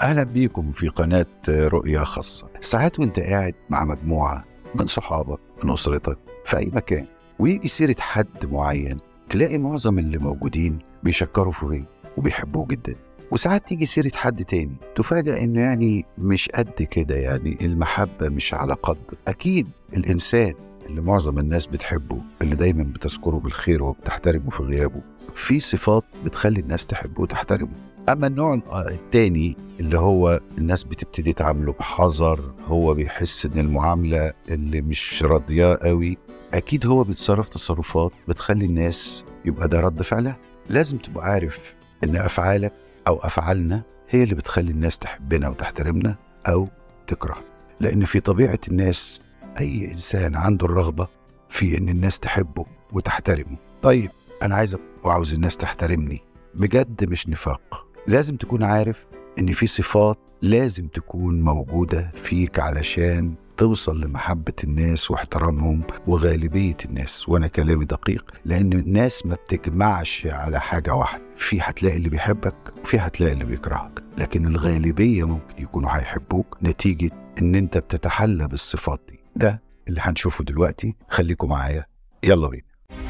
أهلا بيكم في قناة رؤية خاصة ساعات وانت قاعد مع مجموعة من صحابك من أسرتك في أي مكان ويجي سيرة حد معين تلاقي معظم اللي موجودين بيشكروا فيه وبيحبوه جدا وساعات تيجي سيرة حد تاني تفاجأ إنه يعني مش قد كده يعني المحبة مش على قدر أكيد الإنسان اللي معظم الناس بتحبه اللي دايما بتذكره بالخير وبتحترمه في غيابه في صفات بتخلي الناس تحبه وتحترمه اما النوع التاني اللي هو الناس بتبتدي تعامله بحذر هو بيحس ان المعامله اللي مش راضياه قوي اكيد هو بيتصرف تصرفات بتخلي الناس يبقى ده رد فعلها لازم تبقى عارف ان افعالك او افعالنا هي اللي بتخلي الناس تحبنا وتحترمنا او تكرهنا لان في طبيعه الناس اي انسان عنده الرغبه في ان الناس تحبه وتحترمه طيب انا عايزك وعاوز الناس تحترمني بجد مش نفاق لازم تكون عارف ان في صفات لازم تكون موجوده فيك علشان توصل لمحبة الناس واحترامهم وغالبية الناس وأنا كلامي دقيق لأن الناس ما بتجمعش على حاجة واحدة في هتلاقي اللي بيحبك وفي هتلاقي اللي بيكرهك لكن الغالبية ممكن يكونوا هيحبوك نتيجة إن أنت بتتحلى بالصفات دي ده اللي هنشوفه دلوقتي خليكم معايا يلا بينا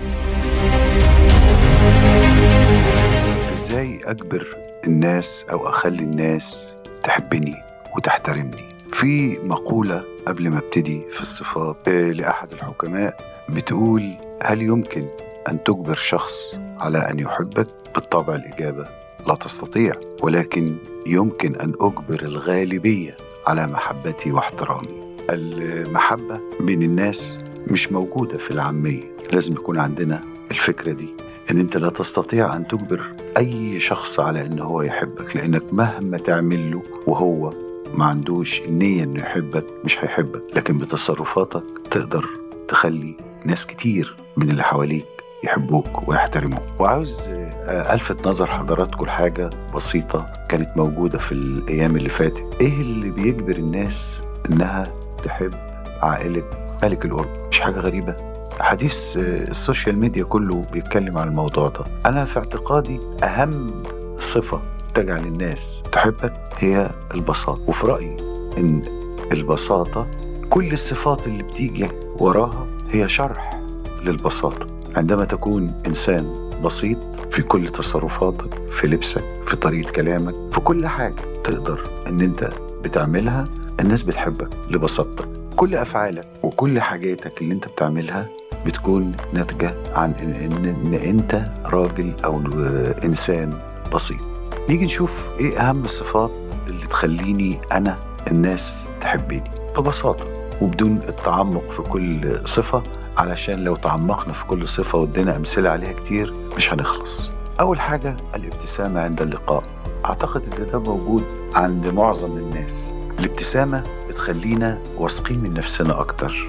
ازاي اجبر الناس او اخلي الناس تحبني وتحترمني في مقولة قبل ما ابتدي في الصفات آه، لأحد الحكماء بتقول هل يمكن أن تجبر شخص على أن يحبك؟ بالطبع الإجابة لا تستطيع ولكن يمكن أن أجبر الغالبية على محبتي واحترامي المحبة بين الناس مش موجودة في العامية لازم يكون عندنا الفكرة دي ان انت لا تستطيع ان تجبر اي شخص على ان هو يحبك لانك مهما تعمل له وهو ما عندوش النية انه يحبك مش هيحبك لكن بتصرفاتك تقدر تخلي ناس كتير من اللي حواليك يحبوك ويحترموك وعاوز آه، الفت نظر حضراتكم لحاجة بسيطة كانت موجودة في الايام اللي فاتت ايه اللي بيجبر الناس انها تحب عائلة ملك الأردن مش حاجة غريبة حديث آه، السوشيال ميديا كله بيتكلم عن الموضوع ده أنا في اعتقادي أهم صفة تجعل الناس تحبك هي البساطة وفي رأيي إن البساطة كل الصفات اللي بتيجي وراها هي شرح للبساطة عندما تكون إنسان بسيط في كل تصرفاتك في لبسك في طريقة كلامك في كل حاجة تقدر إن أنت بتعملها الناس بتحبك لبساطتك كل أفعالك وكل حاجاتك اللي أنت بتعملها بتكون ناتجة عن إن, إن, إن أنت راجل أو إنسان بسيط نيجي نشوف إيه أهم الصفات اللي تخليني أنا الناس تحبني ببساطة وبدون التعمق في كل صفة علشان لو تعمقنا في كل صفة وادينا أمثلة عليها كتير مش هنخلص أول حاجة الابتسامة عند اللقاء أعتقد إن ده موجود عند معظم الناس الابتسامة بتخلينا واثقين من نفسنا أكتر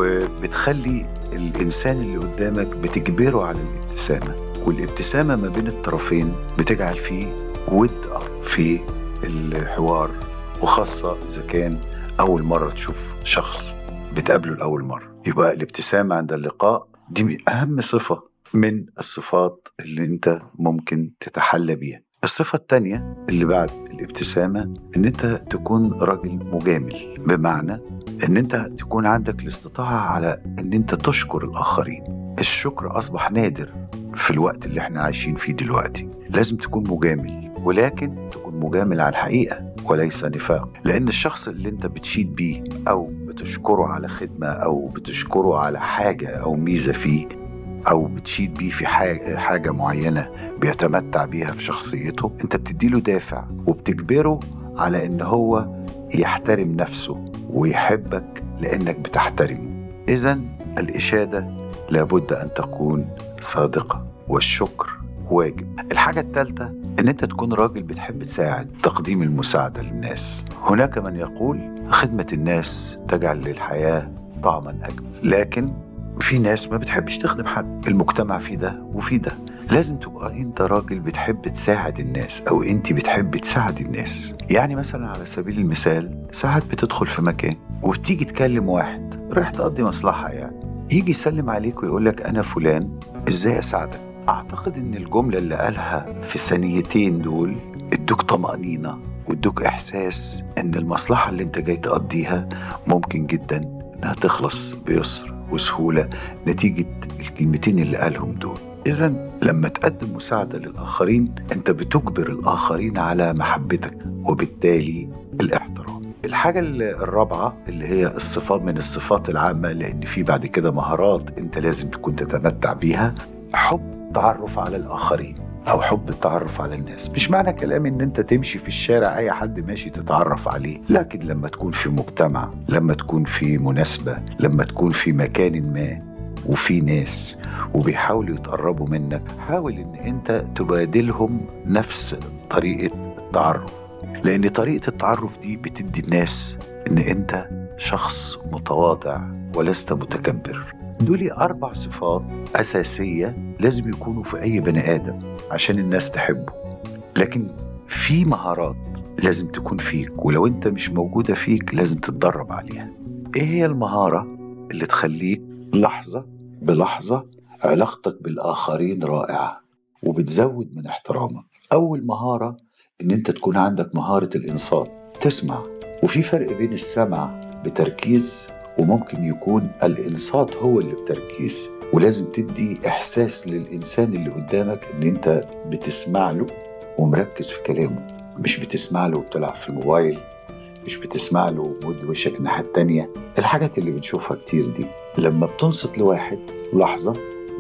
وبتخلي الإنسان اللي قدامك بتجبره على الابتسامة والابتسامة ما بين الطرفين بتجعل فيه ود في الحوار وخاصة إذا كان أول مرة تشوف شخص بتقابله لأول مرة يبقى الابتسامة عند اللقاء دي أهم صفة من الصفات اللي أنت ممكن تتحلى بيها الصفة التانية اللي بعد الابتسامة إن أنت تكون راجل مجامل بمعنى إن أنت تكون عندك الاستطاعة على إن أنت تشكر الآخرين الشكر أصبح نادر في الوقت اللي احنا عايشين فيه دلوقتي لازم تكون مجامل ولكن تكون مجامل على الحقيقة وليس نفاق لأن الشخص اللي أنت بتشيد بيه أو بتشكره على خدمة أو بتشكره على حاجة أو ميزة فيه او بتشيد بيه في حاجه معينه بيتمتع بيها في شخصيته انت بتديله دافع وبتجبره على ان هو يحترم نفسه ويحبك لانك بتحترمه اذا الاشاده لابد ان تكون صادقه والشكر واجب الحاجه الثالثه ان انت تكون راجل بتحب تساعد تقديم المساعده للناس هناك من يقول خدمه الناس تجعل للحياه طعما اجمل لكن في ناس ما بتحبش تخدم حد المجتمع فيه ده وفي ده لازم تبقى انت راجل بتحب تساعد الناس او انت بتحب تساعد الناس يعني مثلا على سبيل المثال ساعات بتدخل في مكان وبتيجي تكلم واحد رايح تقضي مصلحة يعني يجي يسلم عليك ويقول لك انا فلان ازاي اساعدك اعتقد ان الجملة اللي قالها في ثانيتين دول ادوك طمأنينة وادوك احساس ان المصلحه اللي انت جاي تقضيها ممكن جدا انها تخلص بيسر وسهوله نتيجه الكلمتين اللي قالهم دول اذا لما تقدم مساعده للاخرين انت بتجبر الاخرين على محبتك وبالتالي الاحترام الحاجة الرابعة اللي هي الصفات من الصفات العامة لأن في بعد كده مهارات أنت لازم تكون تتمتع بيها حب التعرف على الآخرين أو حب التعرف على الناس مش معنى كلامي إن أنت تمشي في الشارع أي حد ماشي تتعرف عليه لكن لما تكون في مجتمع لما تكون في مناسبة لما تكون في مكان ما وفي ناس وبيحاولوا يتقربوا منك حاول ان انت تبادلهم نفس طريقة التعرف لان طريقة التعرف دي بتدي الناس ان انت شخص متواضع ولست متكبر دول أربع صفات أساسية لازم يكونوا في أي بني آدم عشان الناس تحبه لكن في مهارات لازم تكون فيك ولو أنت مش موجودة فيك لازم تتدرب عليها إيه هي المهارة اللي تخليك لحظة بلحظة علاقتك بالآخرين رائعة وبتزود من احترامك أول مهارة إن أنت تكون عندك مهارة الإنصات تسمع وفي فرق بين السمع بتركيز وممكن يكون الإنصات هو اللي بتركيز ولازم تدي إحساس للإنسان اللي قدامك إن أنت بتسمع له ومركز في كلامه مش بتسمع له وبتلعب في الموبايل مش بتسمع له ومد وشك الناحية التانية الحاجات اللي بنشوفها كتير دي لما بتنصت لواحد لحظة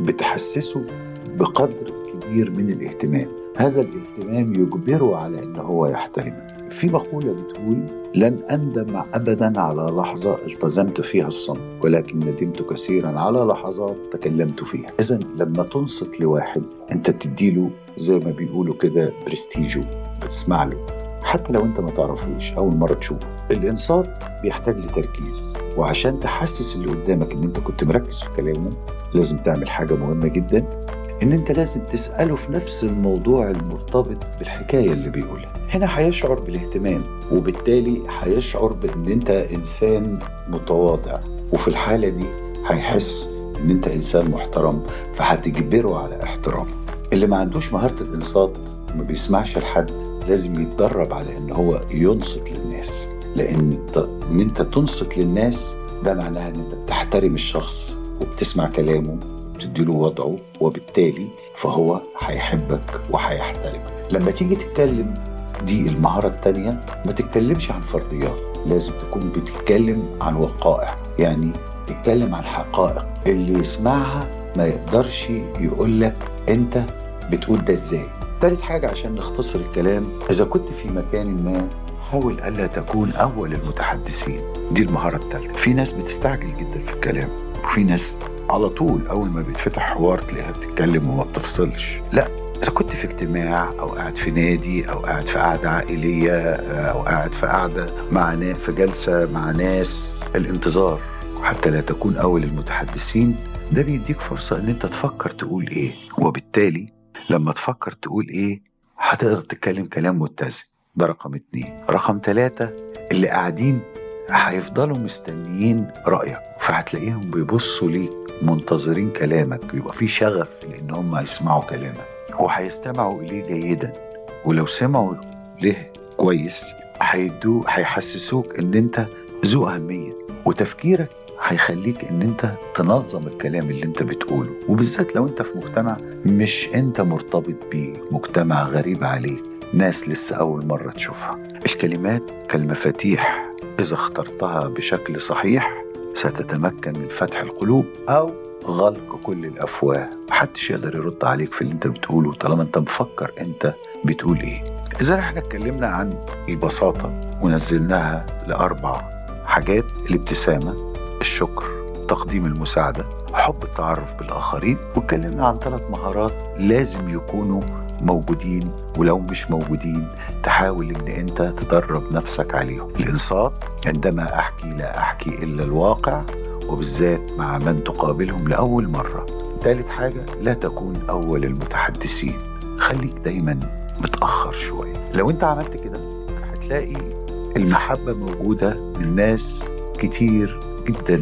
بتحسسه بقدر كبير من الاهتمام هذا الاهتمام يجبره على ان هو يحترمك في مقولة بتقول لن أندم أبدا على لحظة التزمت فيها الصمت ولكن ندمت كثيرا على لحظات تكلمت فيها إذا لما تنصت لواحد أنت بتديله زي ما بيقولوا كده برستيجه بتسمع له حتى لو انت ما تعرفوش اول مره تشوفه الانصات بيحتاج لتركيز وعشان تحسس اللي قدامك ان انت كنت مركز في كلامه لازم تعمل حاجه مهمه جدا ان انت لازم تساله في نفس الموضوع المرتبط بالحكايه اللي بيقولها هنا هيشعر بالاهتمام وبالتالي هيشعر بان انت انسان متواضع وفي الحاله دي هيحس ان انت انسان محترم فهتجبره على احترامه اللي ما عندوش مهاره الانصات ما بيسمعش لحد لازم يتدرب على ان هو ينصت للناس لان ان انت تنصت للناس ده معناها ان انت بتحترم الشخص وبتسمع كلامه وبتديله وضعه وبالتالي فهو هيحبك وهيحترمك لما تيجي تتكلم دي المهارة التانية ما تتكلمش عن فرضيات لازم تكون بتتكلم عن وقائع يعني تتكلم عن حقائق اللي يسمعها ما يقدرش يقول لك انت بتقول ده ازاي تالت حاجة عشان نختصر الكلام إذا كنت في مكان ما حاول ألا تكون أول المتحدثين دي المهارة الثالثة في ناس بتستعجل جدا في الكلام وفي ناس على طول أول ما بيتفتح حوار تلاقيها بتتكلم وما بتفصلش لا إذا كنت في اجتماع أو قاعد في نادي أو قاعد في قعدة عائلية أو قاعد في قعدة مع ناس في جلسة مع ناس الانتظار حتى لا تكون أول المتحدثين ده بيديك فرصة إن أنت تفكر تقول إيه وبالتالي لما تفكر تقول إيه هتقدر تتكلم كلام متزن ده رقم اتنين رقم تلاتة اللي قاعدين هيفضلوا مستنيين رأيك فهتلاقيهم بيبصوا ليك منتظرين كلامك يبقى في شغف لان هم يسمعوا كلامك وهيستمعوا اليه جيدا ولو سمعوا له كويس هيدوه هيحسسوك ان انت ذو اهميه وتفكيرك هيخليك ان انت تنظم الكلام اللي انت بتقوله وبالذات لو انت في مجتمع مش انت مرتبط بيه مجتمع غريب عليك ناس لسه اول مره تشوفها الكلمات كالمفاتيح اذا اخترتها بشكل صحيح ستتمكن من فتح القلوب أو غلق كل الأفواه محدش يقدر يرد عليك في اللي انت بتقوله طالما انت مفكر انت بتقول ايه إذا احنا اتكلمنا عن البساطة ونزلناها لأربع حاجات الابتسامة الشكر تقديم المساعدة حب التعرف بالآخرين واتكلمنا عن ثلاث مهارات لازم يكونوا موجودين ولو مش موجودين تحاول ان انت تدرب نفسك عليهم الانصات عندما احكي لا احكي الا الواقع وبالذات مع من تقابلهم لاول مره ثالث حاجه لا تكون اول المتحدثين خليك دايما متاخر شويه لو انت عملت كده هتلاقي المحبه موجوده من ناس كتير جدا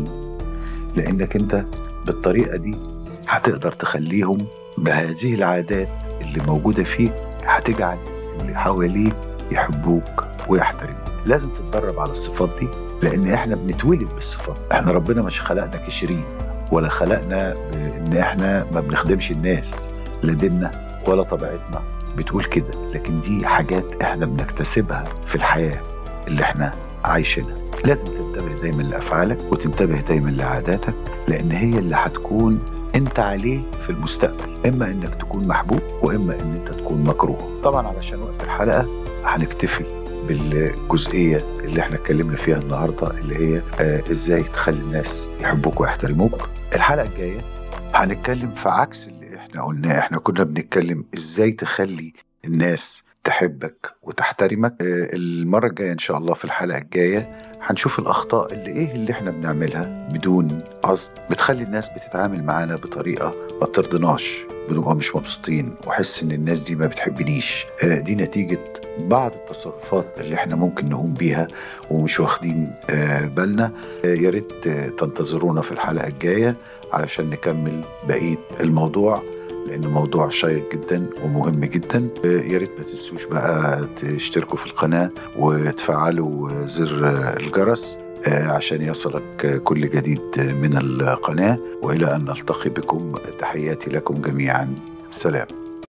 لانك انت بالطريقه دي هتقدر تخليهم بهذه العادات اللي موجودة فيك هتجعل اللي حواليك يحبوك ويحترمني لازم تتدرب على الصفات دي لان احنا بنتولد بالصفات احنا ربنا مش خلقنا كشرين ولا خلقنا ان احنا ما بنخدمش الناس لا ديننا ولا طبيعتنا بتقول كده لكن دي حاجات احنا بنكتسبها في الحياه اللي احنا عايشينها لازم تنتبه دايما لافعالك وتنتبه دايما لعاداتك لان هي اللي هتكون انت عليه في المستقبل اما انك تكون محبوب واما ان انت تكون مكروه طبعا علشان وقت الحلقه هنكتفي بالجزئيه اللي احنا اتكلمنا فيها النهارده اللي هي آه ازاي تخلي الناس يحبوك ويحترموك الحلقه الجايه هنتكلم في عكس اللي احنا قلناه احنا كنا بنتكلم ازاي تخلي الناس تحبك وتحترمك آه المره الجايه ان شاء الله في الحلقه الجايه هنشوف الاخطاء اللي ايه اللي احنا بنعملها بدون قصد بتخلي الناس بتتعامل معانا بطريقه ما بترضناش بنبقى مش مبسوطين واحس ان الناس دي ما بتحبنيش آه دي نتيجه بعض التصرفات اللي احنا ممكن نقوم بيها ومش واخدين آه بالنا آه يا ريت تنتظرونا في الحلقه الجايه علشان نكمل بقيه الموضوع لانه موضوع شيق جدا ومهم جدا يا ريت ما تنسوش بقى تشتركوا في القناه وتفعلوا زر الجرس عشان يصلك كل جديد من القناه والى ان نلتقي بكم تحياتي لكم جميعا سلام